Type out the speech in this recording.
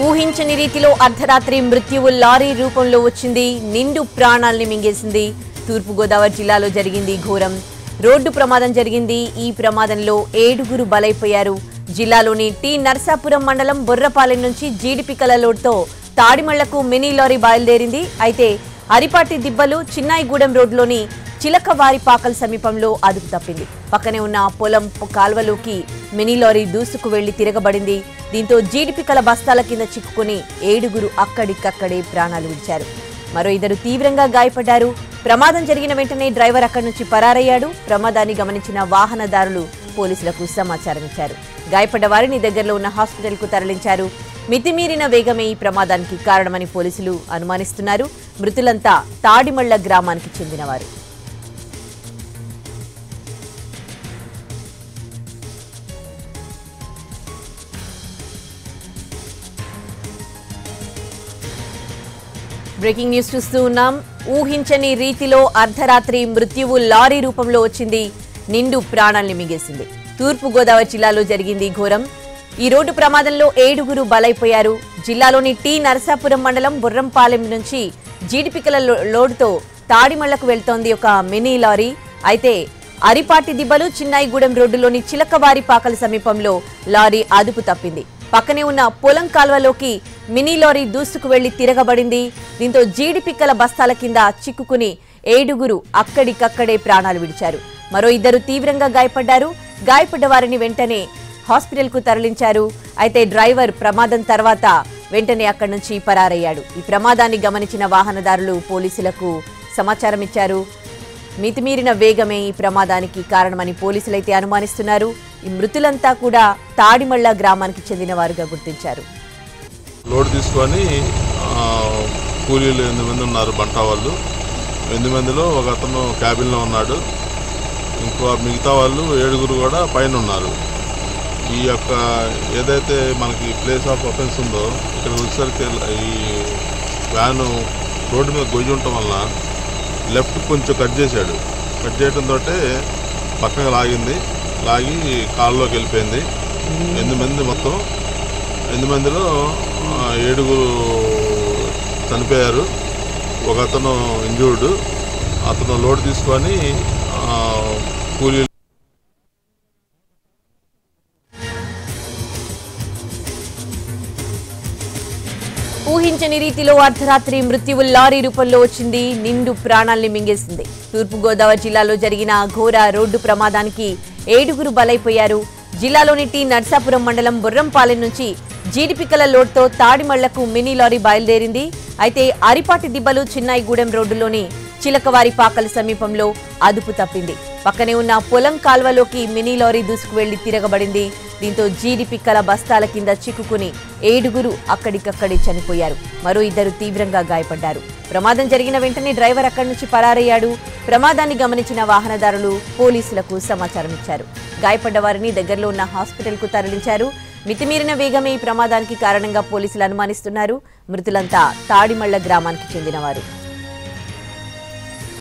ఊహించని రీతిలో అర్ధరాత్రి మృత్యువు లారీ రూపంలో వచ్చింది నిండు ప్రాణాల్ని మింగేసింది తూర్పుగోదావరి జిల్లాలో జరిగింది ఘోరం రోడ్డు ప్రమాదం జరిగింది ఈ ప్రమాదంలో ఏడుగురు బలైపోయారు జిల్లాలోని టి నర్సాపురం మండలం బొర్రపాలెం నుంచి జీడిపికల లోడ్తో తాడిమళ్లకు మినీ లారీ బయలుదేరింది అయితే అరిపాటి దిబ్బలు చిన్నాయిగూడెం రోడ్లోని చిలకవారిపాకల్ సమీపంలో అదుపు తప్పింది పక్కనే ఉన్న పొలం కాల్వలోకి మినీ లారీ దూసుకు వెళ్లి తిరగబడింది దీంతో జీడిపికల బస్తాల కింద చిక్కుకుని ఏడుగురు అక్కడికక్కడే ప్రాణాలు విడిచారు మరో ఇద్దరు తీవ్రంగా గాయపడ్డారు ప్రమాదం జరిగిన వెంటనే డ్రైవర్ అక్కడి నుంచి పరారయ్యాడు ప్రమాదాన్ని గమనించిన వాహనదారులు పోలీసులకు సమాచారం ఇచ్చారు గాయపడ్డ వారిని దగ్గరలో ఉన్న హాస్పిటల్కు తరలించారు మితిమీరిన వేగమే ఈ ప్రమాదానికి కారణమని పోలీసులు అనుమానిస్తున్నారు మృతులంతా తాడిమళ్ల గ్రామానికి చెందినవారు బ్రేకింగ్ న్యూస్ చూస్తూ ఉన్నాం ఊహించని రీతిలో అర్ధరాత్రి మృత్యువు లారీ రూపంలో వచ్చింది నిండు ప్రాణాల్ని మిగేసింది తూర్పు గోదావరి జిల్లాలో జరిగింది ఈ ఘోరం ఈ రోడ్డు ప్రమాదంలో ఏడుగురు బలైపోయారు జిల్లాలోని టి నరసాపురం మండలం బుర్రంపాలెం నుంచి జీడిపికల లో- లోడుతో తాడిమళ్లకు వెళ్తోంది ఒక మినీ లారీ అయితే అరిపాటి దిబ్బలు చిన్నాయిగూడెం రోడ్డులోని చిలకవారిపాకల సమీపంలో లారీ అదుపు తప్పింది పక్కనే ఉన్న పొలం కాల్వలోకి మినీ లారీ దూసుకు వెళ్లి తిరగబడింది దీంతో జీడిపిక్కల బస్తాల కింద చిక్కుకుని ఏడుగురు అక్కడికక్కడే ప్రాణాలు విడిచారు మరో ఇద్దరు తీవ్రంగా గాయపడ్డారు గాయపడ్డ వారిని వెంటనే హాస్పిటల్కు తరలించారు అయితే డ్రైవర్ ప్రమాదం తర్వాత వెంటనే అక్కడి నుంచి పరారయ్యాడు ఈ ప్రమాదాన్ని గమనించిన వాహనదారులు పోలీసులకు సమాచారం ఇచ్చారు మితిమీరిన వేగమే ఈ ప్రమాదానికి కారణమని పోలీసులైతే అనుమానిస్తున్నారు ఈ మృతులంతా కూడా తాడిమళ్ళ గ్రామానికి చెందిన వారుగా గుర్తించారు లోడ్ తీసుకొని ఆ, కూలీలు ఎనిమిది మంది ఉన్నారు బంటా వాళ్ళు ఎనిమిది మందిలో ఒక అతను క్యాబిన్లో ఉన్నాడు ఇంకో మిగతా వాళ్ళు ఏడుగురు కూడా పైన ఉన్నారు ఈ యొక్క ఏదైతే మనకి ప్లేస్ ఆఫ్ అఫెన్స్ ఉందో ఇక్కడ వచ్చేసరికి ఈ వ్యాను రోడ్డు మీద గొయ్యి ఉండటం వల్ల లెఫ్ట్ కొంచెం కట్ చేశాడు కట్ చేయడంతో పక్కగా లాగింది లాగి కాల్లోకి వెళ్ళిపోయింది ఎనిమిది మంది మొత్తం ఎనిమిది మందిలో ఆ, ఏడుగురు చనిపోయారు ఒక అతను ఇంజూర్డ్ అతను లోడ్ తీసుకొని ఆ, కూలీ ఊహించని రీతిలో అర్ధరాత్రి మృత్యువు లారీ రూపంలో వచ్చింది నిండు ప్రాణాల్ని మింగేసింది తూర్పుగోదావరి జిల్లాలో జరిగిన ఘోర రోడ్డు ప్రమాదానికి ఏడుగురు బలైపోయారు జిల్లాలోని టి నర్సాపురం మండలం బుర్రంపాలెం నుంచి జీడిపికల లోడ్తో తాడిమళ్లకు మినీ లారీ బయలుదేరింది అయితే అరిపాటి దిబ్బలు చిన్నాయిగూడెం రోడ్డులోని చిలకవారి పాకల సమీపంలో అదుపు తప్పింది పక్కనే ఉన్న పొలం కాల్వలోకి మినీ లారీ దూసుకు వెళ్లి తిరగబడింది దీంతో జీడి పిక్కల బస్తాల కింద చిక్కుకుని ఏడుగురు అక్కడికక్కడే చనిపోయారు మరో ఇద్దరు తీవ్రంగా గాయపడ్డారు ప్రమాదం జరిగిన వెంటనే డ్రైవర్ అక్కడి నుంచి పరారయ్యాడు ప్రమాదాన్ని గమనించిన వాహనదారులు పోలీసులకు సమాచారం ఇచ్చారు గాయపడ్డ వారిని దగ్గరలో ఉన్న హాస్పిటల్కు తరలించారు మితిమీరిన వేగమే ఈ ప్రమాదానికి కారణంగా పోలీసులు అనుమానిస్తున్నారు మృతులంతా తాడిమళ్ల గ్రామానికి చెందినవారు